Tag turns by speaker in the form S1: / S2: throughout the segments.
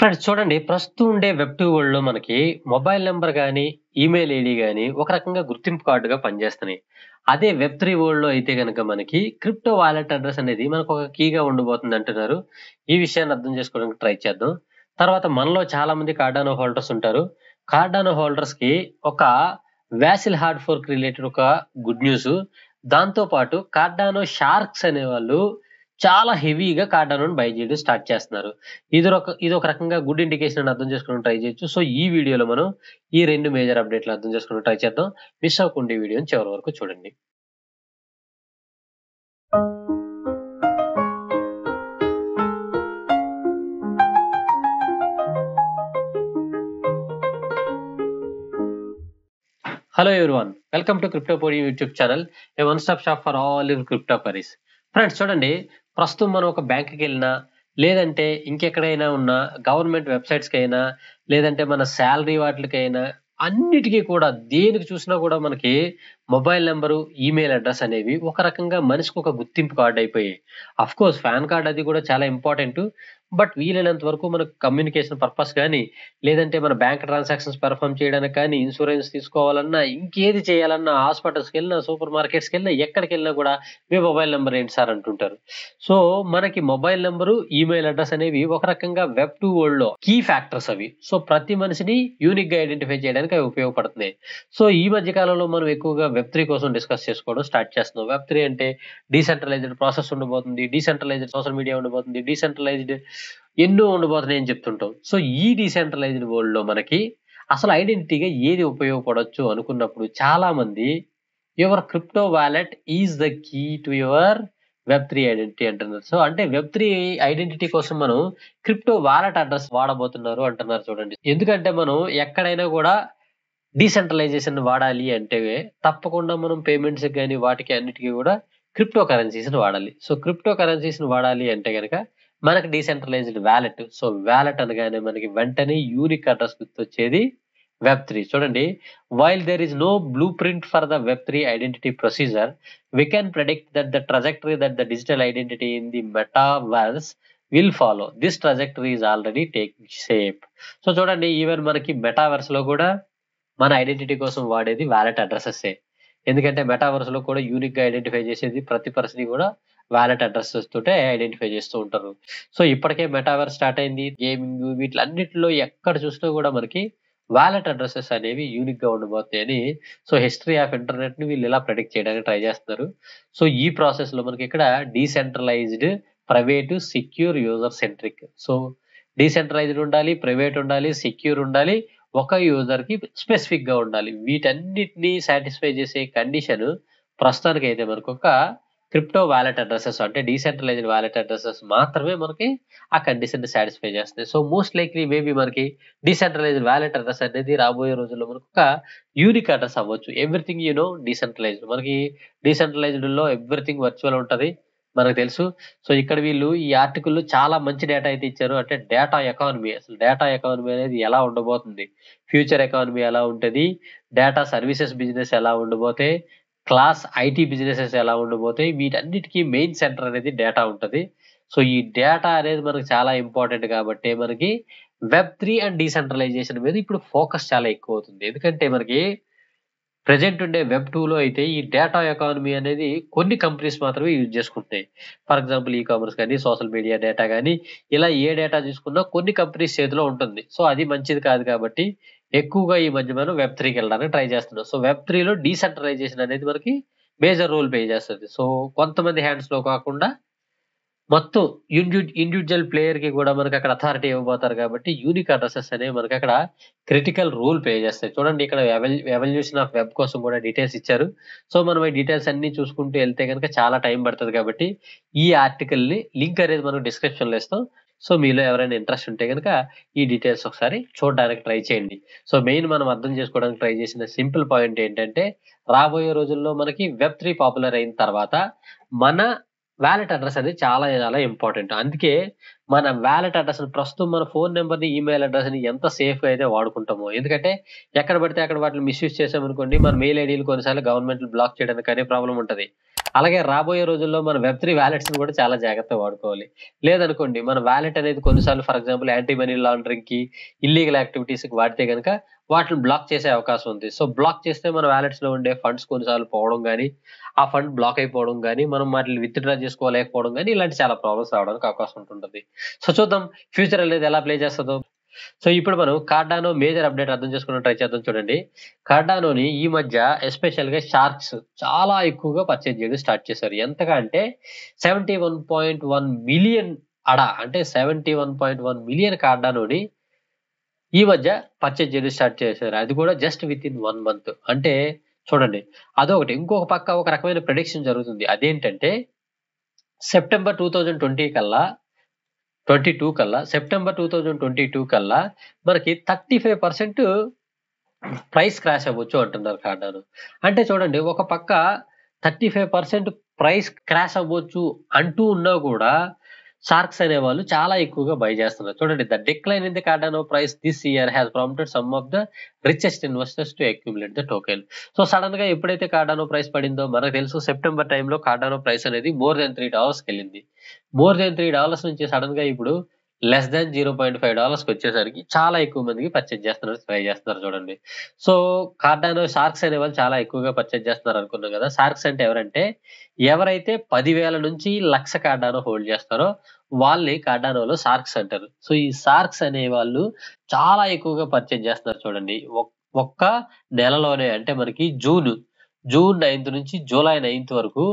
S1: Friends చూడండి ప్రస్తుతం ఉండే వెబ్ టూ వరల్డ్‌లో మనకి మొబైల్ నంబర్ గాని, ఈమెయిల్ ఐడీ గాని ఒక రకంగా గుర్తింపు కార్డ్‌గా పనిచేస్తున్నాయి. అదే వెబ్ త్రీ వరల్డ్‌లో అయితే గనక మనకి క్రిప్టో వాలెట్ అడ్రెస్ అనేది మనకొక కీగా ఉండబోతుంది అంటున్నారు. ఈ విషయాన్ని అర్థం చేసుకోవడానికి ట్రై చేద్దాం. తర్వాత మనలో చాలా మంది కార్డానో హోల్డర్స్ ఉంటారు. కార్డానో హోల్డర్స్‌కి ఒక వాసిల్ హార్డ్ ఫోర్క్ రిలేటెడ్ ఒక గుడ్ న్యూస్. దాంతో పాటు కార్డానో షార్క్స్ అనేవాళ్ళు చాలా హెవీగా కార్డానోని బై చేయడం స్టార్ట్ చేస్తున్నారు. ఇదొక ఇదొక రకంగా గుడ్ ఇండికేషన్ అని అర్థం చేసుకోవడానికి ట్రై చేయొచ్చు. సో ఈ వీడియోలో మనం ఈ 2 మేజర్ అప్డేట్‌లు అర్థం చేసుకోవడానికి ట్రై చేద్దాం. మిస్ అవ్వకుండా ఈ వీడియోని చివరి వరకు చూడండి. Hello everyone. Welcome to Cryptopodium YouTube channel. A one stop shop for all your crypto queries. Friends చూడండి ప్రస్తుతం మనం ఒక బ్యాంక్‌కెళ్ళినా, లేదంటే ఇంకెక్కడైనా ఉన్న గవర్నమెంట్ వెబ్‌సైట్స్‌కైనా, లేదంటే మన సాలరీ వాటిలకైనా అన్నిటికి కూడా దేనికి చూసినా కూడా మనకి మొబైల్ నంబరు, ఈమెయిల్ అడ్రెస్ అనేవి ఒక రకంగా మనిషికి ఒక గుర్తింపు కార్డ్ అయిపోయాయి. ఆఫ్‌కోర్స్ పాన్ కార్డ్ అది కూడా చాలా ఇంపార్టెంటు. బట్ వీలైనంత వరకు మనకు కమ్యూనికేషన్ పర్పస్ గాని, లేదంటే మన బ్యాంక్ ట్రాన్సాక్షన్స్ పెర్ఫార్మ్ చేయడానికి కానీ, ఇన్స్యూరెన్స్ తీసుకోవాలన్నా, ఇంకేది చేయాలన్నా, హాస్పిటల్స్‌కెళ్ళినా, సూపర్ మార్కెట్స్‌కెళ్ళినా, ఎక్కడికెళ్ళినా కూడా మీ మొబైల్ నంబర్ ఏంటి సార్ అంటుంటారు. సో మనకి మొబైల్ నంబరు, ఈమెయిల్ అడ్రెస్ అనేవి ఒక రకంగా వెబ్ టూ వరల్డ్‌లో కీ ఫ్యాక్టర్స్ అవి. సో ప్రతి మనిషిని యూనిక్‌గా ఐడెంటిఫై చేయడానికి అవి ఉపయోగపడుతున్నాయి. సో ఈ మధ్య కాలంలో మనం ఎక్కువగా వెబ్ త్రీ కోసం డిస్కస్ చేసుకోవడం స్టార్ట్ చేస్తున్నాం. వెబ్ త్రీ అంటే డీసెంట్రలైజ్డ్ ప్రాసెస్ ఉండబోతుంది. డీసెంట్రలైజ్డ్ సోషల్ మీడియా ఉండబోతుంది. డీసెంట్రలైజ్డ్ ఎన్నో ఉండబోతున్నాయి అని చెప్తుంటాం. సో ఈ డీసెంట్రలైజ్డ్ వరల్డ్‌లో మనకి అసలు ఐడెంటిటీగా ఏది ఉపయోగపడొచ్చు అనుకున్నప్పుడు చాలా మంది your crypto wallet is the key to your web three identity అంటున్నారు. సో అంటే వెబ్ త్రీ ఐడెంటిటీ కోసం మనం క్రిప్టో వాలెట్ అడ్రెస్ వాడబోతున్నారు అంటున్నారు చూడండి. ఎందుకంటే మనం ఎక్కడైనా కూడా డీసెంట్రలైజేషన్ వాడాలి అంటే తప్పకుండా మనం పేమెంట్స్‌కి గాని వాటికి అన్నిటికి కూడా క్రిప్టో కరెన్సీస్‌ని వాడాలి. సో క్రిప్టో కరెన్సీస్‌ని వాడాలి అంటే గనక మనకి డీసెంట్రలైజ్డ్ వాలెట్. సో వాలెట్ అనగానే మనకి వెంటనే యూనిక్ అడ్రెస్ గుర్తొచ్చేది వెబ్ త్రీ. చూడండి while there is no blueprint for the web three identity procedure, we can predict that the trajectory that the digital identity in the metaverse will follow. This trajectory is already taking shape. So చూడండి even మనకి మెటావర్స్‌లో కూడా మన identity కోసం వాడేది wallet అడ్రెసెసే. ఎందుకంటే మెటావర్స్‌లో కూడా యూనిక్‌గా ఐడెంటిఫై చేసేది ప్రతి పర్సన్‌ని కూడా వాలెట్ అడ్రెసెస్ తోటే ఐడెంటిఫై చేస్తూ ఉంటారు. సో ఇప్పటికే మెటావర్స్ స్టార్ట్ అయింది. గేమింగ్ వీటిలన్నిటిలో ఎక్కడ చూసినా కూడా మనకి వాలెట్ అడ్రెసెస్ అనేవి యూనిక్‌గా ఉండబోతాయని సో హిస్టరీ ఆఫ్ ఇంటర్నెట్‌ని వీళ్ళు ఇలా ప్రెడిక్ట్ చేయడానికి ట్రై చేస్తున్నారు. సో ఈ ప్రాసెస్‌లో మనకి ఇక్కడ decentralised, private, secure, user centric. So decentralised ఉండాలి, ప్రైవేట్ ఉండాలి, సెక్యూర్ ఉండాలి, ఒక యూజర్‌కి స్పెసిఫిక్‌గా ఉండాలి. వీటన్నిటిని సాటిస్ఫై చేసే కండిషన్ ప్రస్తుతానికైతే మనకొక క్రిప్టో వాలెట్ అడ్రెసెస్ అంటే డీసెంట్రలైజ్డ్ వాలెట్ అడ్రెసెస్ మాత్రమే మనకి ఆ కండిషన్‌ని సాటిస్ఫై చేస్తున్నాయి. సో మోస్ట్ లైక్లీ మేబీ మనకి డీసెంట్రలైజ్డ్ వాలెట్ అడ్రెస్ అనేది రాబోయే రోజుల్లో మనకొక యూనిక్ అడ్రెస్ అవ్వచ్చు. Everything you know decentralised. మనకి డీసెంట్రలైజ్డ్‌లో ఎవ్రీథింగ్ వర్చువల్ ఉంటది. మనకు తెలుసు. సో ఇక్కడ వీళ్ళు ఈ ఆర్టికల్‌లో చాలా మంచి డేటా అయితే ఇచ్చారు. అంటే డేటా ఎకానమీ అసలు డేటా ఎకానమీ అనేది ఎలా ఉండబోతుంది? ఫ్యూచర్ ఎకానమీ ఎలా ఉంటది? డేటా సర్వీసెస్ బిజినెస్ ఎలా ఉండబోతాయి? క్లాస్ ఐటీ బిజినెసెస్ ఎలా ఉండబోతాయి? వీటన్నిటికి మెయిన్ సెంటర్ అనేది డేటా ఉంటది. సో ఈ డేటా అనేది మనకు చాలా ఇంపార్టెంట్ కాబట్టే మనకి వెబ్ త్రీ అండ్ డీసెంట్రలైజేషన్ మీద ఇప్పుడు ఫోకస్ చాలా ఎక్కువవుతుంది. ఎందుకంటే మనకి ప్రెజెంట్ ఉండే వెబ్ టూలో అయితే ఈ డేటా ఎకానమీ అనేది కొన్ని కంపెనీస్ మాత్రమే యూజ్ చేసుకుంటున్నాయి. ఫర్ ఎగ్జాంపుల్ ఈ కామర్స్ గాని, సోషల్ మీడియా డేటా గాని ఇలా ఏ డేటా తీసుకున్నా కొన్ని కంపెనీస్ చేతిలో ఉంటుంది. సో అది మంచిది కాదు కాబట్టి ఎక్కువగా ఈ మధ్య మనం వెబ్ త్రీకి వెళ్ళడానికి ట్రై చేస్తున్నాం. సో వెబ్ త్రీలో డీసెంట్రలైజేషన్ అనేది మనకి మేజర్ రోల్ ప్లే చేస్తది. సో కొంతమంది హ్యాండ్స్‌లో కాకుండా మొత్తం ఇండి ఇండివిడ్యువల్ ప్లేయర్‌కి కూడా మనకి అక్కడ అథారిటీ ఇవ్వబోతారు కాబట్టి యూనిక్ అడ్రెసెస్ అనేవి మనకి అక్కడ క్రిటికల్ రోల్ ప్లే చేస్తాయి. చూడండి ఇక్కడ ఎవల్ ఎవల్యూషన్ ఆఫ్ వెబ్ కోసం కూడా డీటెయిల్స్ ఇచ్చారు. సో మనం ఈ డీటెయిల్స్ అన్నీ చూసుకుంటూ వెళ్తే గనక చాలా టైం పడతది కాబట్టి ఈ ఆర్టికల్‌ని లింక్ అనేది మనం డిస్క్రిప్షన్‌లో ఇస్తాం. సో మీలో ఎవరైనా ఇంట్రెస్ట్ ఉంటే గనక ఈ డీటెయిల్స్ ఒకసారి చూడడానికి ట్రై చేయండి. సో మెయిన్ మనం అర్థం చేసుకోవడానికి ట్రై చేసిన సింపుల్ పాయింట్ ఏంటంటే రాబోయే రోజుల్లో మనకి వెబ్ త్రీ పాపులర్ అయిన తర్వాత మన వాలెట్ అడ్రెస్ అనేది చాలా చాలా ఇంపార్టెంట్. అందుకే మన వ్యాలెట్ అడ్రస్ ప్రస్తుతం మన ఫోన్ నెంబర్ ని ఈమెయిల్ అడ్రస్ ని ఎంత సేఫ్ గా అయితే వాడుకుంటామో ఎందుకంటే ఎక్కడ పడితే అక్కడ వాటిని మిస్యూజ్ చేసామనుకోండి మన మెయిల్ ఐడీలు కొన్నిసార్లు గవర్నమెంట్ బ్లాక్ చేయడానికి అనే ప్రాబ్లం ఉంటది అలాగే రాబోయే రోజుల్లో మన వెబ్ త్రీ వ్యాలెట్స్ ని కూడా చాలా జాగ్రత్తగా వాడుకోవాలి లేదనుకోండి మన వ్యాలెట్ అనేది కొన్నిసార్లు for example anti money laundering కి ఇల్లీగల్ యాక్టివిటీస్ కి వాడితే కనుక వాటిని బ్లాక్ చేసే అవకాశం ఉంది సో బ్లాక్ చేస్తే మన వ్యాలెట్స్ లో ఉండే ఫండ్స్ కొన్నిసార్లు పోవడం కానీ ఆ ఫండ్ బ్లాక్ అయిపోవడం కానీ మనం వాటిని విత్డ్రా చేసుకోలేకపోవడం కానీ ఇలాంటి చాలా ప్రాబ్లమ్స్ రావడానికి అవకాశం ఉంటుంటుంది సో చూద్దాం ఫ్యూచర్ అనేది ఎలా ప్లే చేస్తుందో సో ఇప్పుడు మనం కార్డానో మేజర్ అప్డేట్ అర్థం చేసుకుని ట్రై చేద్దాం చూడండి కార్డానోని ఈ మధ్య ఎస్పెషల్ గా షార్క్స్ చాలా ఎక్కువగా పర్చేజ్ చేయడం స్టార్ట్ చేశారు ఎంతగా అంటే seventy one point one million ADA అంటే seventy one point one million కార్డానోని ఈ మధ్య పర్చేజ్ చేయడం స్టార్ట్ చేశారు అది కూడా just within one month అంటే చూడండి అదొకటి ఇంకొక పక్క ఒక రకమైన ప్రిడిక్షన్ జరుగుతుంది అదేంటంటే సెప్టెంబర్ టూ థౌజండ్ ట్వంటీ కల్లా ట్వంటీ టూ కల్లా September two thousand twenty two కల్లా మనకి thirty five percent price crash అవ్వచ్చు అంటున్నారు కార్డాను అంటే చూడండి ఒక పక్క thirty five percent price crash అవ్వచ్చు అంటూ ఉన్నా కూడా షార్క్స్ అనే వాళ్ళు చాలా ఎక్కువగా బై చేస్తున్నారు చూడండి the decline in the Cardano price this year has prompted some of the richest investors to accumulate the token so sudden గా ఎప్పుడైతే కార్డానో ప్రైస్ పడిందో మనకు తెలుసు సెప్టెంబర్ టైంలో కార్డానో ప్రైస్ అనేది మోర్ దెన్ త్రీ డాలర్స్ వెళ్ళింది మోర్ దెన్ త్రీ డాలర్స్ నుంచి sudden గా ఇప్పుడు less than zero point five dollars వచ్చేసరికి చాలా ఎక్కువ మందికి పర్చేజ్ చేస్తున్నారు ట్రై చేస్తున్నారు చూడండి సో కార్డానో షార్క్స్ అనే వాళ్ళు చాలా ఎక్కువగా పర్చేజ్ చేస్తున్నారు అనుకున్నాం కదా షార్క్స్ అంటే ఎవరంటే ఎవరైతే పదివేల నుంచి లక్ష కార్డానో హోల్డ్ చేస్తారో వాళ్ళని కార్డానోలో షార్క్స్ అంటారు సో ఈ షార్క్స్ అనే వాళ్ళు చాలా ఎక్కువగా పర్చేజ్ చేస్తున్నారు చూడండి ఒక్- ఒక్క నెలలోనే అంటే మనకి జూన్ జూన్ నైన్త్ నుంచి జూలై నైన్త్ వరకు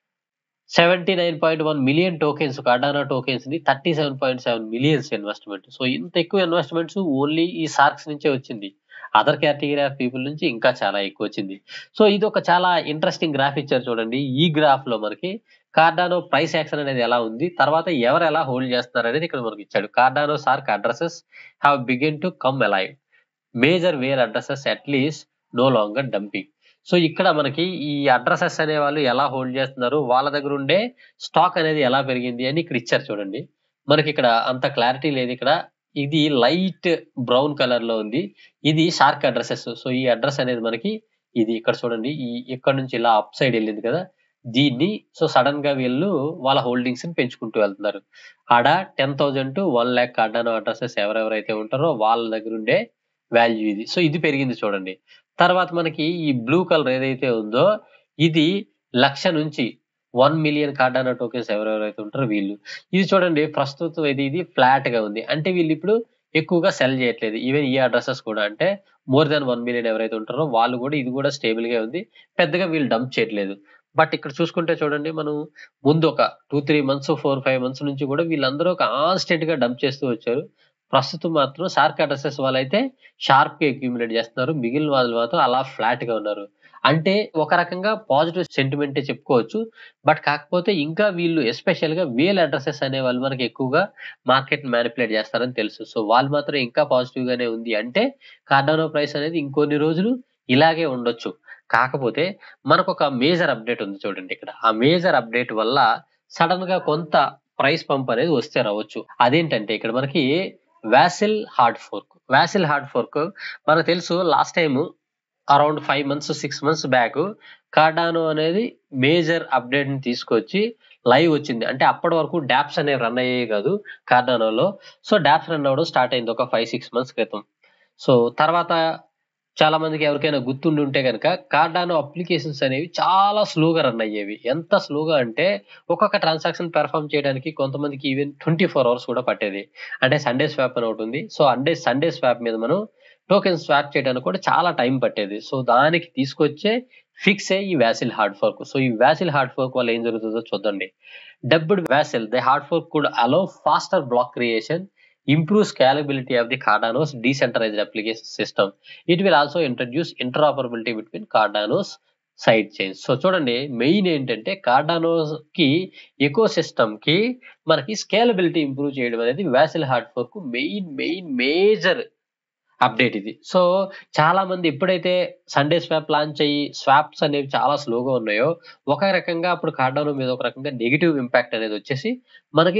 S1: seventy nine point one million tokens Cardano tokens ని thirty seven point seven millions investment so ఇంత ఎక్కువ ఇన్వెస్ట్మెంట్స్ ఓన్లీ ఈ సార్క్స్ నుంచే వచ్చింది అదర్ కేటగిరీ ఆఫ్ పీపుల్ నుంచి ఇంకా చాలా ఎక్కువ వచ్చింది సో ఇది ఒక చాలా ఇంట్రెస్టింగ్ గ్రాఫ్ ఇచ్చారు చూడండి ఈ గ్రాఫ్ లో మనకి కార్డానో ప్రైస్ యాక్షన్ అనేది ఎలా ఉంది తర్వాత ఎవరు ఎలా హోల్డ్ చేస్తున్నారు అనేది ఇక్కడ మనకి ఇచ్చాడు Cardano shark addresses have begin to come alive major where addresses at least no longer dumping so ఇక్కడ మనకి ఈ అడ్రసెస్ అనే వాళ్ళు ఎలా హోల్డ్ చేస్తున్నారు వాళ్ళ దగ్గర ఉండే స్టాక్ అనేది ఎలా పెరిగింది అని ఇక్కడ ఇచ్చారు చూడండి మనకి ఇక్కడ అంత క్లారిటీ లేదు ఇక్కడ ఇది లైట్ బ్రౌన్ కలర్ లో ఉంది ఇది షార్క్ అడ్రసెస్ సో ఈ అడ్రస్ అనేది మనకి ఇది ఇక్కడ చూడండి ఈ ఇక్కడ నుంచి ఇలా అప్ సైడ్ వెళ్ళింది కదా దీన్ని సో సడన్ గా వీళ్ళు వాళ్ళ హోల్డింగ్స్ ని పెంచుకుంటూ వెళ్తున్నారు ADA ten thousand to one lakh Cardano addresses ఎవరెవరైతే ఉంటారో వాళ్ళ దగ్గర ఉండే వాల్యూ ఇది సో ఇది పెరిగింది చూడండి తర్వాత మనకి ఈ బ్లూ కలర్ ఏదైతే ఉందో ఇది లక్ష నుంచి వన్ మిలియన్ కార్డానో టోకెన్స్ ఎవరెవరైతే ఉంటారో వీళ్ళు ఇది చూడండి ప్రస్తుతం ఇది ఇది ఫ్లాట్ గా ఉంది అంటే వీళ్ళు ఇప్పుడు ఎక్కువగా సెల్ చేయట్లేదు ఈవెన్ ఈ అడ్రసెస్ కూడా అంటే మోర్ దాన్ వన్ మిలియన్ ఎవరైతే ఉంటారో వాళ్ళు కూడా ఇది కూడా స్టేబుల్ గా ఉంది పెద్దగా వీళ్ళు డంప్ చేయట్లేదు బట్ ఇక్కడ చూసుకుంటే చూడండి మనం ముందు ఒక two three months four five months నుంచి కూడా వీళ్ళందరూ కాన్స్టెంట్ గా డంప్ చేస్తూ వచ్చారు ప్రస్తుతం మాత్రం షార్క్ అడ్రసెస్ వాళ్ళైతే షార్ప్ గా అక్యూములేట్ చేస్తున్నారు మిగిలిన వాళ్ళు మాత్రం అలా ఫ్లాట్ గా ఉన్నారు అంటే ఒక రకంగా పాజిటివ్ సెంటిమెంటే చెప్పుకోవచ్చు బట్ కాకపోతే ఇంకా వీళ్ళు ఎస్పెషల్ గా వేల్ అడ్రసెస్ అనే వాళ్ళు మనకి ఎక్కువగా మార్కెట్ మ్యానిపులేట్ చేస్తారని తెలుసు సో వాళ్ళు మాత్రం ఇంకా పాజిటివ్ గానే ఉంది అంటే కార్డానో ప్రైస్ అనేది ఇంకొన్ని రోజులు ఇలాగే ఉండొచ్చు కాకపోతే మనకు ఒక మేజర్ అప్డేట్ ఉంది చూడండి ఇక్కడ ఆ మేజర్ అప్డేట్ వల్ల సడన్ గా కొంత ప్రైస్ పంప్ అనేది వస్తే రావచ్చు అదేంటంటే ఇక్కడ మనకి Vasil hard fork Vasil hard fork మనకు తెలుసు last time around five months six months back Cardano అనేది మేజర్ అప్డేట్ ని తీసుకొచ్చి లైవ్ వచ్చింది అంటే అప్పటి వరకు డాప్స్ అనేవి రన్ అయ్యాయి కాదు కార్డానోలో సో డాప్స్ రన్ అవ్వడం స్టార్ట్ అయింది ఒక ఫైవ్ సిక్స్ మంత్స్ క్రితం సో తర్వాత చాలా మందికి ఎవరికైనా గుర్తుండి ఉంటే కనుక కార్డానో అప్లికేషన్స్ అనేవి చాలా స్లోగా రన్ అయ్యేవి ఎంత స్లోగా అంటే ఒక్కొక్క ట్రాన్సాక్షన్ పెర్ఫామ్ చేయడానికి కొంతమందికి ఈవెన్ ట్వంటీ ఫోర్ అవర్స్ కూడా పట్టేది అంటే సండే స్వాప్ అని ఒకటి ఉంది సో అంటే సండే స్వాప్ మీద మనం టోకెన్ స్వాప్ చేయడానికి కూడా చాలా టైం పట్టేది సో దానికి తీసుకొచ్చే ఫిక్స్ ఈ వ్యాసిల్ హార్డ్ ఫోర్క్ సో ఈ వ్యాసిల్ హార్డ్ ఫోర్క్ వల్ల ఏం జరుగుతుందో చూద్దండి dubbed Vasil the hard fork could allow faster block creation improve scalability of the Cardano's decentralized application system. It will also introduce interoperability between Cardano's side chains so చూడండి main ఏంటంటే Cardano's కి eco system కి మనకి scalability improve చేయడం అనేది Vasil hard fork main main major update ఇది so చాలా మంది ఎప్పుడైతే సండే స్వాప్ లాంచ్ అయ్యి స్వాప్స్ అనేవి చాలా స్లోగా ఉన్నాయో ఒక రకంగా అప్పుడు కార్డానో మీద ఒక రకంగా నెగిటివ్ ఇంపాక్ట్ అనేది వచ్చేసి మనకి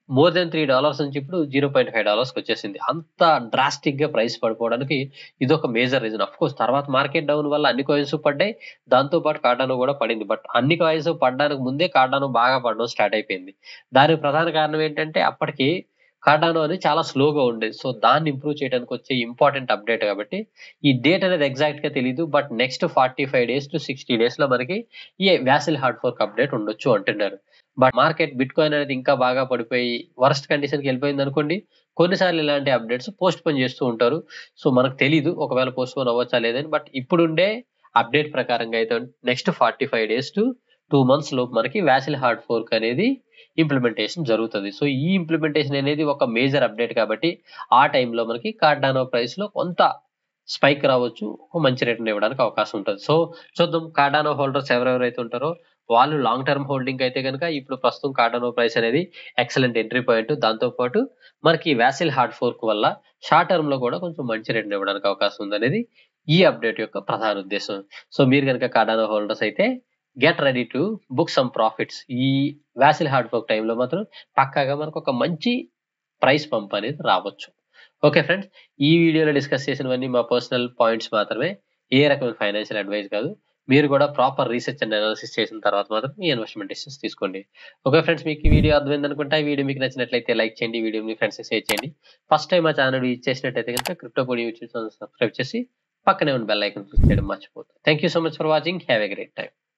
S1: మోర్ దెన్ త్రీ డాలర్స్ నుంచి ఇప్పుడు జీరో పాయింట్ ఫైవ్ డాలర్స్కి వచ్చేసింది అంత డ్రాస్టిక్ గా ప్రైస్ పడిపోవడానికి ఇది ఒక మేజర్ రీజన్ అఫ్ కోర్స్ తర్వాత మార్కెట్ డౌన్ వల్ల అన్ని కాయిన్స్ పడ్డాయి దాంతో పాటు కార్డానో కూడా పడింది బట్ అన్ని కాయిన్స్ పడడానికి ముందే కార్డానో బాగా పడడం స్టార్ట్ అయిపోయింది దానికి ప్రధాన కారణం ఏంటంటే అప్పటికి కార్డానో అనేది చాలా స్లోగా ఉండేది సో దాన్ని ఇంప్రూవ్ చేయడానికి వచ్చే ఇంపార్టెంట్ అప్డేట్ కాబట్టి ఈ డేట్ అనేది ఎగ్జాక్ట్ గా తెలియదు but next forty five days to sixty days లో మనకి ఈ వ్యాసిల్ హార్డ్ ఫోర్క్ అప్డేట్ ఉండొచ్చు అంటున్నారు బట్ మార్కెట్ బిట్ కాయిన్ అనేది ఇంకా బాగా పడిపోయి వర్స్ట్ కండిషన్ కి వెళ్ళిపోయింది అనుకోండి కొన్నిసార్లు ఇలాంటి అప్డేట్స్ పోస్ట్ పోన్ చేస్తూ ఉంటారు సో మనకు తెలీదు ఒకవేళ పోస్ట్ పోన్ అవ్వచ్చా లేదని బట్ ఇప్పుడుండే అప్డేట్ ప్రకారంగా అయితే next forty five days to two months లోపు మనకి వ్యాసిల్ హార్డ్ ఫోర్క్ అనేది ఇంప్లిమెంటేషన్ జరుగుతుంది సో ఈ ఇంప్లిమెంటేషన్ అనేది ఒక మేజర్ అప్డేట్ కాబట్టి ఆ టైంలో మనకి కార్డానో ప్రైస్ లో కొంత స్పైక్ రావచ్చు ఒక మంచి రిటర్న్ ఇవ్వడానికి అవకాశం ఉంటుంది సో చూద్దాం కార్డానో హోల్డర్స్ ఎవరెవరైతే ఉంటారో వాళ్ళు లాంగ్ టర్మ్ హోల్డింగ్ అయితే కనుక ఇప్పుడు ప్రస్తుతం కార్డానో ప్రైస్ అనేది ఎక్సలెంట్ ఎంట్రీ పాయింట్ దాంతో పాటు మనకి వ్యాసిల్ హార్డ్ ఫోర్క్ వల్ల షార్ట్ టర్మ్ లో కూడా కొంచెం మంచి రిటర్న్ ఇవ్వడానికి అవకాశం ఉంది అనేది ఈ అప్డేట్ యొక్క ప్రధాన ఉద్దేశం సో మీరు కనుక కార్డానో హోల్డర్స్ అయితే get ready to book some profits ఈ వ్యాసిల్ హార్డ్ ఫోర్క్ టైంలో మాత్రం పక్కాగా మనకు ఒక మంచి ప్రైస్ పంప్ అనేది రావచ్చు ఓకే ఫ్రెండ్స్ ఈ వీడియోలో డిస్కస్ చేసినవన్నీ మా పర్సనల్ పాయింట్స్ మాత్రమే ఏ రకమైన ఫైనాన్షియల్ అడ్వైస్ కాదు మీరు కూడా ప్రాపర్ రీసెర్చ్ అండ్ అనాలిసిస్ చేసిన తర్వాత మాత్రం మీ ఇన్వెస్ట్మెంట్ డెసిషన్స్ తీసుకోండి ఓకే ఫ్రెండ్స్ మీకు ఈ వీడియో అర్థమైంది అనుకుంటా ఈ వీడియో మీకు నచ్చినట్లయితే లైక్ చేయండి వీడియో మీ ఫ్రెండ్స్ షేర్ చేయండి ఫస్ట్ టైం మా ఛానల్ యూజ్ చేసినట్టయితే కనుక క్రిప్టో పొడి యూట్యూబ్ ఛానల్ సబ్స్క్రైబ్ చేసి పక్కనే ఉన్న బెల్ ఐకన్ క్లిక్ చేయడం మర్చిపోతుంది thank you so much for watching have a great time